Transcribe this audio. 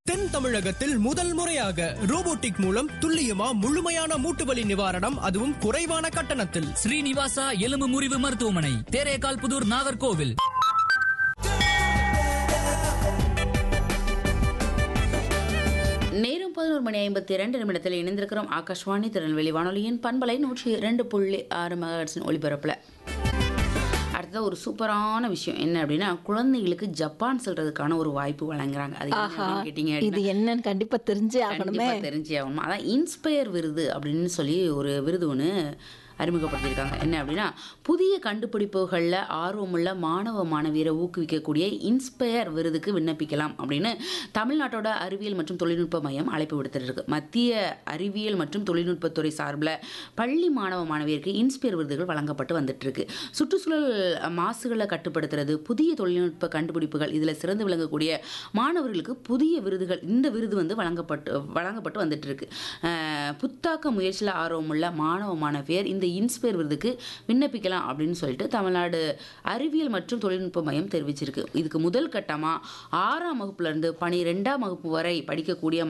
தென் தமிழகத்தில் முதல் முறையாக ரோபோட்டிக் மூலம் துல்லியமா முழுமையான மூட்டு வலி நிவாரணம் அதுவும் குறைவான கட்டணத்தில் ஸ்ரீனிவாசா எலும்பு முறிவு மருத்துவமனை தேரேகால் புதூர் நாகர்கோவில் நேரம் பதினோரு மணி ஐம்பத்தி இரண்டு நிமிடத்தில் இணைந்திருக்கிறோம் ஆகாஷ்வாணி திருநெல்வேலி வானொலியின் பண்பலை நூற்றி ரெண்டு புள்ளி ஆறு மெகாஹெர்ட்ஸின் ஒளிபரப்பில் அடுத்தது ஒரு சூப்பரான விஷயம் என்ன அப்படின்னா குழந்தைகளுக்கு ஜப்பான் செல்றதுக்கான ஒரு வாய்ப்பு வழங்குறாங்க அது என்ன ஆஹா அப்படின்னு கேட்டீங்க இது அப்படின்னா, என்னன்னு கண்டிப்பா தெரிஞ்சே ஆகணுமே கண்டிப்பா தெரிஞ்சே ஆகணும் அதான் இன்ஸ்பயர் விருது அப்படின்னு சொல்லி ஒரு விருது ஒன்று அறிமுகப்படுத்தியிருக்காங்க என்ன அப்படின்னா புதிய கண்டுபிடிப்புகளில் ஆர்வமுள்ள மாணவ மாணவியரை ஊக்குவிக்கக்கூடிய இன்ஸ்பயர் விருதுக்கு விண்ணப்பிக்கலாம் அப்படின்னு தமிழ்நாட்டோட அறிவியல் மற்றும் தொழில்நுட்ப மையம் அழைப்பு விடுத்திருக்கு மத்திய அறிவியல் மற்றும் தொழில்நுட்பத்துறை சார்பில் பள்ளி மாணவ மாணவியருக்கு இன்ஸ்பயர் விருதுகள் வழங்கப்பட்டு வந்துட்டு இருக்கு சுற்றுச்சூழல் மாசுகளை கட்டுப்படுத்துறது புதிய தொழில்நுட்ப கண்டுபிடிப்புகள் இதில் சிறந்து விளங்கக்கூடிய மாணவர்களுக்கு புதிய விருதுகள் இந்த விருது வந்து வழங்கப்பட்டு வழங்கப்பட்டு வந்துட்டு இருக்கு அஹ் புத்தாக்க முயற்சியில் ஆர்வமுள்ள மாணவ மாணவியர் இந்த இன்ஸ்பயர் விருதுக்கு விண்ணப்பிக்கலாம் அப்படின்னு சொல்லிட்டு தமிழ்நாடு அறிவியல் மற்றும் தொழில்நுட்ப மையம் தெரிவிச்சிருக்கு இதுக்கு முதல் கட்டமாக ஆறாம் வகுப்புல இருந்து பனிரெண்டாம் வகுப்பு வரை படிக்கக்கூடிய